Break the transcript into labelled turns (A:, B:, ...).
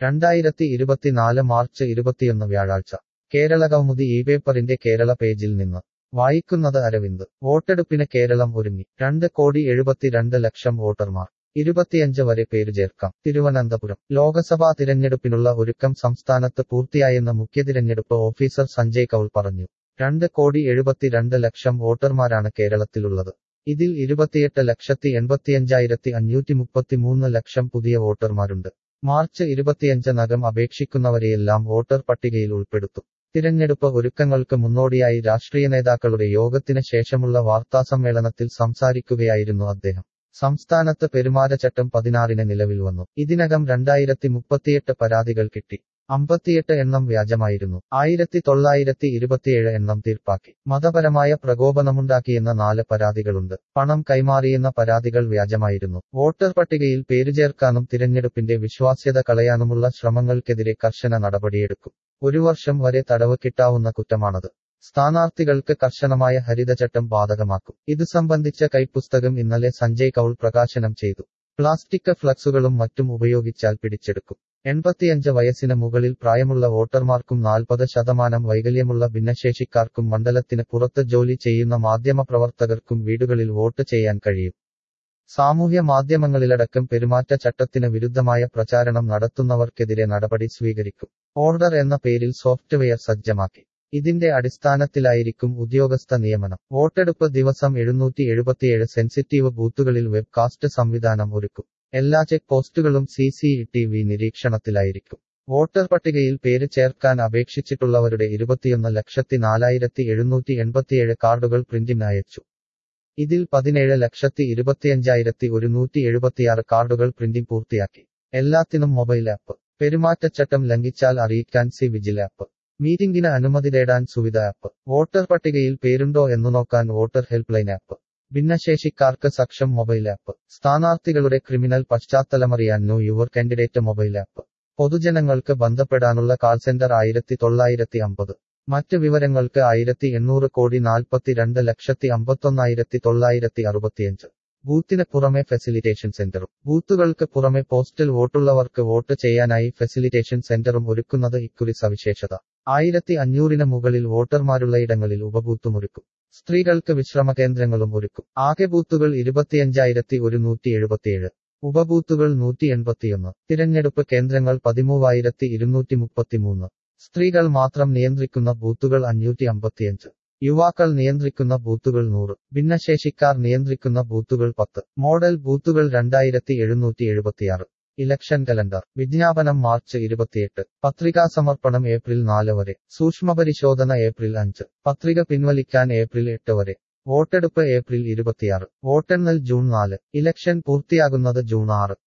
A: രണ്ടായിരത്തി ഇരുപത്തിനാല് മാർച്ച് ഇരുപത്തിയൊന്ന് വ്യാഴാഴ്ച കേരള കൗമുദി ഈ പേപ്പറിന്റെ കേരള പേജിൽ നിന്ന് വായിക്കുന്നത് അരവിന്ദ് വോട്ടെടുപ്പിന് കേരളം ഒരുങ്ങി രണ്ട് കോടി എഴുപത്തിരണ്ട് ലക്ഷം വോട്ടർമാർ ഇരുപത്തിയഞ്ച് വരെ പേര് ചേർക്കാം തിരുവനന്തപുരം ലോക്സഭാ തിരഞ്ഞെടുപ്പിനുള്ള ഒരുക്കം സംസ്ഥാനത്ത് പൂർത്തിയായെന്ന് മുഖ്യ തിരഞ്ഞെടുപ്പ് ഓഫീസർ സഞ്ജയ് കൌൾ പറഞ്ഞു രണ്ട് കോടി എഴുപത്തിരണ്ട് ലക്ഷം വോട്ടർമാരാണ് കേരളത്തിലുള്ളത് ഇതിൽ ഇരുപത്തിയെട്ട് ലക്ഷത്തി എൺപത്തിയഞ്ചായിരത്തി അഞ്ഞൂറ്റി മുപ്പത്തിമൂന്ന് ലക്ഷം പുതിയ വോട്ടർമാരുണ്ട് മാർച്ച് ഇരുപത്തിയഞ്ചിനകം അപേക്ഷിക്കുന്നവരെയെല്ലാം വോട്ടർ പട്ടികയിൽ ഉൾപ്പെടുത്തും തിരഞ്ഞെടുപ്പ് ഒരുക്കങ്ങൾക്ക് മുന്നോടിയായി രാഷ്ട്രീയ നേതാക്കളുടെ യോഗത്തിന് ശേഷമുള്ള വാർത്താസമ്മേളനത്തിൽ സംസാരിക്കുകയായിരുന്നു അദ്ദേഹം സംസ്ഥാനത്ത് പെരുമാറ്റച്ചട്ടം പതിനാറിന് നിലവിൽ വന്നു ഇതിനകം രണ്ടായിരത്തി മുപ്പത്തിയെട്ട് പരാതികൾ കിട്ടി അമ്പത്തിയെട്ട് എണ്ണം വ്യാജമായിരുന്നു ആയിരത്തി തൊള്ളായിരത്തി ഇരുപത്തിയേഴ് എണ്ണം തീർപ്പാക്കി മതപരമായ പ്രകോപനമുണ്ടാക്കിയെന്ന നാല് പരാതികളുണ്ട് പണം കൈമാറിയെന്ന പരാതികൾ വ്യാജമായിരുന്നു വോട്ടർ പട്ടികയിൽ പേര് ചേർക്കാനും തിരഞ്ഞെടുപ്പിന്റെ വിശ്വാസ്യത കളയാനുമുള്ള ശ്രമങ്ങൾക്കെതിരെ കർശന നടപടിയെടുക്കും ഒരു വർഷം വരെ തടവ് കിട്ടാവുന്ന കുറ്റമാണത് സ്ഥാനാർത്ഥികൾക്ക് കർശനമായ ഹരിതചട്ടം ബാധകമാക്കും ഇത് സംബന്ധിച്ച കൈപ്പുസ്തകം ഇന്നലെ സഞ്ജയ് കൌൾ പ്രകാശനം ചെയ്തു പ്ലാസ്റ്റിക് ഫ്ലക്സുകളും മറ്റും ഉപയോഗിച്ചാൽ പിടിച്ചെടുക്കും എൺപത്തിയഞ്ച് വയസ്സിന് മുകളിൽ പ്രായമുള്ള വോട്ടർമാർക്കും നാൽപ്പത് ശതമാനം വൈകല്യമുള്ള ഭിന്നശേഷിക്കാർക്കും മണ്ഡലത്തിന് പുറത്ത് ജോലി ചെയ്യുന്ന മാധ്യമപ്രവർത്തകർക്കും വീടുകളിൽ വോട്ട് ചെയ്യാൻ കഴിയും സാമൂഹ്യ മാധ്യമങ്ങളിലടക്കം പെരുമാറ്റച്ചട്ടത്തിന് വിരുദ്ധമായ പ്രചാരണം നടത്തുന്നവർക്കെതിരെ നടപടി സ്വീകരിക്കും ഓർഡർ എന്ന പേരിൽ സോഫ്റ്റ്വെയർ സജ്ജമാക്കി ഇതിന്റെ അടിസ്ഥാനത്തിലായിരിക്കും ഉദ്യോഗസ്ഥ നിയമനം വോട്ടെടുപ്പ് ദിവസം എഴുന്നൂറ്റി എഴുപത്തിയേഴ് സെൻസിറ്റീവ് ബൂത്തുകളിൽ വെബ്കാസ്റ്റ് സംവിധാനം ഒരുക്കും എല്ലാ ചെക്ക് പോസ്റ്റുകളും സി സി ടി വി നിരീക്ഷണത്തിലായിരിക്കും വോട്ടർ പട്ടികയിൽ പേര് ചേർക്കാൻ അപേക്ഷിച്ചിട്ടുള്ളവരുടെ ഇരുപത്തിയൊന്ന് ലക്ഷത്തി നാലായിരത്തി എഴുന്നൂറ്റി എൺപത്തിയേഴ് കാർഡുകൾ പ്രിന്റിന് അയച്ചു ഇതിൽ പതിനേഴ് ലക്ഷത്തി ഇരുപത്തിയഞ്ചായിരത്തി ഒരുന്നൂറ്റി എഴുപത്തിയാറ് കാർഡുകൾ പ്രിന്റിംഗ് പൂർത്തിയാക്കി എല്ലാത്തിനും മൊബൈൽ ആപ്പ് പെരുമാറ്റച്ചട്ടം ലംഘിച്ചാൽ അറിയിക്കാൻ സി വിജിൽ ആപ്പ് മീറ്റിംഗിന് അനുമതി തേടാൻ സുവിധ ആപ്പ് വോട്ടർ പട്ടികയിൽ പേരുണ്ടോ എന്നു നോക്കാൻ വോട്ടർ ഹെൽപ്പ് ലൈൻ ആപ്പ് ഭിന്നശേഷിക്കാർക്ക് സക്ഷം മൊബൈൽ ആപ്പ് സ്ഥാനാർത്ഥികളുടെ ക്രിമിനൽ പശ്ചാത്തലമറിയാൻ know your candidate mobile app പൊതുജനങ്ങൾക്ക് ബന്ധപ്പെടാനുള്ള കാൾ സെന്റർ ആയിരത്തി തൊള്ളായിരത്തി അമ്പത് മറ്റ് വിവരങ്ങൾക്ക് ആയിരത്തി എണ്ണൂറ് കോടി നാൽപ്പത്തിരണ്ട് ലക്ഷത്തി അമ്പത്തൊന്നായിരത്തി തൊള്ളായിരത്തി അറുപത്തിയഞ്ച് ബൂത്തിന് പുറമെ ഫെസിലിറ്റേഷൻ സെന്ററും ബൂത്തുകൾക്ക് പുറമെ പോസ്റ്റൽ വോട്ടുള്ളവർക്ക് വോട്ട് ചെയ്യാനായി ഫെസിലിറ്റേഷൻ സെന്ററും ഒരുക്കുന്നത് ഇക്കുറി സവിശേഷത ആയിരത്തി അഞ്ഞൂറിന് മുകളിൽ വോട്ടർമാരുള്ള ഇടങ്ങളിൽ ഉപബൂത്തുമൊരുക്കും സ്ത്രീകൾക്ക് വിശ്രമ കേന്ദ്രങ്ങളും ഒരുക്കും ആകെ ബൂത്തുകൾ ഇരുപത്തിയഞ്ചായിരത്തി ഒരുന്നൂറ്റി എഴുപത്തിയേഴ് ഉപബൂത്തുകൾ നൂറ്റി എൺപത്തിയൊന്ന് തിരഞ്ഞെടുപ്പ് കേന്ദ്രങ്ങൾ പതിമൂവായിരത്തി ഇരുന്നൂറ്റി മുപ്പത്തിമൂന്ന് സ്ത്രീകൾ മാത്രം നിയന്ത്രിക്കുന്ന ബൂത്തുകൾ അഞ്ഞൂറ്റി അമ്പത്തിയഞ്ച് യുവാക്കൾ നിയന്ത്രിക്കുന്ന ബൂത്തുകൾ നൂറ് ഭിന്നശേഷിക്കാർ നിയന്ത്രിക്കുന്ന ബൂത്തുകൾ പത്ത് മോഡൽ ബൂത്തുകൾ രണ്ടായിരത്തി എഴുന്നൂറ്റി എഴുപത്തിയാറ് ഇലക്ഷൻ കലണ്ടർ വിജ്ഞാപനം മാർച്ച് ഇരുപത്തിയെട്ട് പത്രികാ സമർപ്പണം ഏപ്രിൽ നാല് വരെ സൂക്ഷ്മപരിശോധന ഏപ്രിൽ അഞ്ച് പത്രിക പിൻവലിക്കാൻ ഏപ്രിൽ എട്ട് വരെ വോട്ടെടുപ്പ് ഏപ്രിൽ ഇരുപത്തിയാറ് വോട്ടെണ്ണൽ ജൂൺ നാല് ഇലക്ഷൻ പൂർത്തിയാകുന്നത് ജൂൺ ആറ്